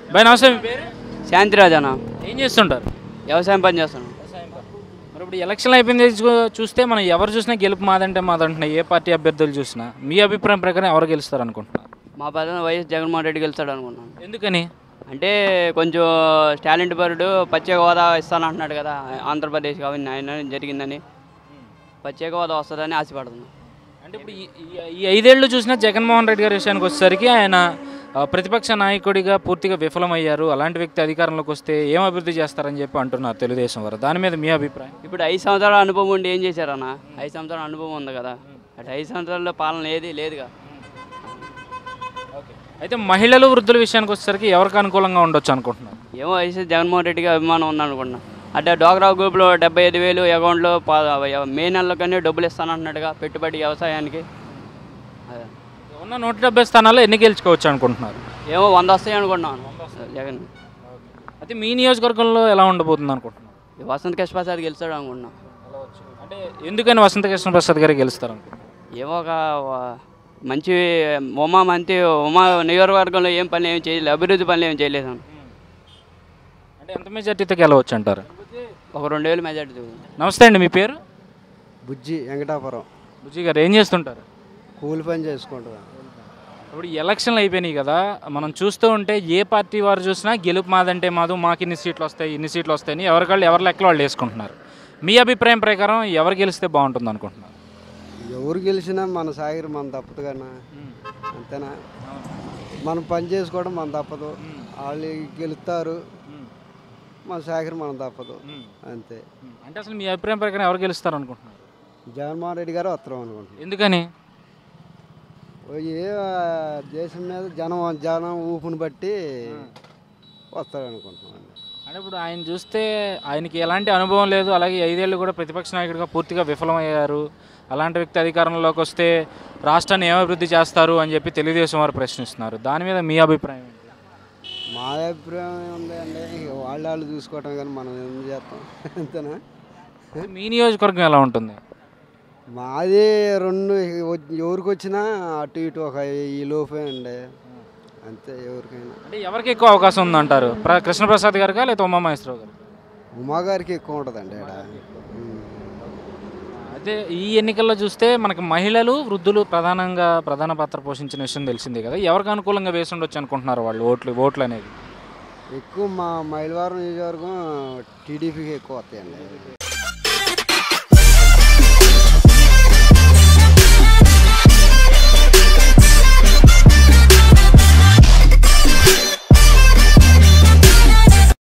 Bye నమస్తే మీ పేరు శాంతిరాజ్ అన్న ఏం చేస్తుంటారు వ్యవసాయం పని చేస్తాను మరి ఇప్పుడు ఎలక్షన్ అయిపోయింది చూ- చూస్తే మనం ఎవరు చూసినా గెలుపు మాదంటే మాదంటున్నాయి ఏ పార్టీ అభ్యర్థులు చూసినా మీ అభిప్రాయం ప్రకారం ఎవరు గెలుస్తారు అనుకుంటున్నారు మా పదన వైఎస్ జగన్మోహన్ రెడ్డి గెలుస్తాడు అనుకున్నాను ఎందుకని అంటే కొంచెం టాలెంట్ పరుడు ప్రత్యేక హోదా ఇస్తానంటున్నాడు కదా ఆంధ్రప్రదేశ్ కాబట్టి ఆయన జరిగిందని ప్రత్యేక హోదా వస్తుందని ఆశపడుతున్నాను అంటే ఇప్పుడు ఈ- ఈ- ఈ ఐదేళ్లు చూసినా జగన్మోహన్ రెడ్డి గారి విషయానికి వచ్చేసరికి ఆయన ఆ, ప్రతిపక్ష నాయకుడిగా పూర్తిగా విఫలమయ్యారు అలాంటి వ్యక్తి అధికారంలోకి వస్తే ఏం అభివృద్ధి చేస్తారని చెప్పి అంటున్నారు తెలుగుదేశం వారు దాని మీద మీ అభిప్రాయం ఇప్పుడు ఐదు సంవత్సరాల అనుభవం ఉండి ఏం చేశారన్న ఐదు సంవత్సరాల అనుభవం ఉంది కదా అటు ఐదు సంవత్సరాల్లో పాలన ఏది లేదుగా అయితే మహిళలు వృద్ధుల విషయానికి వచ్చేసరికి ఎవరికి అనుకూలంగా ఉండొచ్చు అనుకుంటున్నారు ఏమో వైఎస్ జగన్మోహన్ రెడ్డికి అభిమానం ఉందనుకుంటున్నా అంటే డోగ్రా గ్రూప్లో డెబ్బై ఐదు వేలు అకౌంట్లో పా- మే నెలలో కానీ డబ్బులు ఇస్తానంటున్నాడుగా పెట్టుబడి వ్యవసాయానికి అదే. ఉన్న నూట డెబ్బై స్థానాల్లో ఎన్ని గెలుచుకోవచ్చు అనుకుంటున్నారు ఏమో వంద వస్తాయి అనుకుంటున్నాను జగన్ అయితే మీ నియోజకవర్గంలో ఎలా ఉండబోతుంది అనుకుంటున్నారు ఈ వసంత్ కృష్ణ ప్రసాద్ గెలిచాడు అనుకుంటున్నాం అంటే ఎందుకని వసంత కృష్ణ ప్రసాద్ గారు గెలుస్తారు అనుకుంటున్నారు ఏమో ఒక వ- మంచి ఉమా మంత్రి ఉమా నియోజకవర్గంలో ఏం పని ఏం చేయలేదు అభివృద్ధి పనులు ఏం చేయలేదు అన్న. అంటే ఎంత మెజార్టీతో గెలవచ్చు అంటారు ఒక రెండు వేలు మెజార్టీ చూపింది నమస్తే అండి మీ పేరు బుజ్జి వెంకటాపురం బుజ్జి గారు ఏం చేస్తుంటారు కూలి పని చేసుకుంటున్నాను ఇప్పుడు ఈ ఎలక్షన్లు అయిపోయినాయి కదా మనం చూస్తూ ఉంటే ఏ పార్టీ వారు చూసినా గెలుపు మాదంటే మాదు మాకు ఇన్ని సీట్లు వస్తాయి ఇన్ని సీట్లు వస్తాయని ఎవరికాళ్ళు ఎవరి లెక్కలు వాళ్ళు వేసుకుంటున్నారు మీ అభిప్రాయం ప్రకారం ఎవరు గెలిస్తే బాగుంటుంది అనుకుంటున్నారు ఎవరు గెలిచినా మన సాగిరి మన తప్పదు కన్నా అంతేనా మనం పని చేసుకోవడం మన తప్పదు వాళ్ళు గెలుస్తారు మన సాగిరి మనం తప్పదు అంతే అంటే అసలు మీ అభిప్రాయం ప్రకారం ఎవరు గెలుస్తారు అనుకుంటున్నారు జగన్మోహన్ రెడ్డి గారు వస్తారు అనుకుంటున్నాను ఎందుకని ఓ ఏ ఆ, దేశం మీద జనం జనం ఊపుని బట్టి వస్తారు అనుకుంటున్నాను అంటే ఇప్పుడు ఆయన చూస్తే ఆయనకి ఎలాంటి అనుభవం లేదు అలాగే ఐదేళ్ళు కూడా ప్రతిపక్ష నాయకుడిగా పూర్తిగా విఫలమయ్యారు అలాంటి వ్యక్తి అధికారంలోకి వస్తే రాష్ట్రాన్ని ఏం అభివృద్ధి చేస్తారు అని చెప్పి తెలుగుదేశం వారు ప్రశ్నిస్తున్నారు దాని మీద మీ అభిప్రాయం ఏంటి మా అభిప్రాయం ఏముంది అంటే ఇక వాళ్ళు వాళ్ళు చూసుకోవటం కానీ మనం ఏం చేస్తాం అంతేనా మీ నియోజకవర్గం ఎలా ఉంటుంది మాది రెండు ఎవ- ఎవరికి వచ్చినా అటు ఇటు ఒక ఈ లోపే అండి అంతే ఎవరికైనా అంటే ఎవరికి ఎక్కువ అవకాశం ఉందంటారు ప్ర కృష్ణప్రసాద్ గారికా లేదా ఉమామహేశ్వరరావు గారు ఉమా గారికి ఎక్కువ ఉంటుందండి ఇక్కడ అయితే ఈ ఎన్నికల్లో చూస్తే మనకి మహిళలు వృద్ధులు ప్రధానంగా ప్రధాన పాత్ర పోషించిన విషయం తెలిసిందే కదా ఎవరికి అనుకూలంగా వేసి ఉండొచ్చు అనుకుంటున్నారు వాళ్ళు ఓట్లు ఓట్లు అనేది ఎక్కువ మా మైలవరం నియోజకవర్గం టీడీపీకి ఎక్కువ వస్తాయండి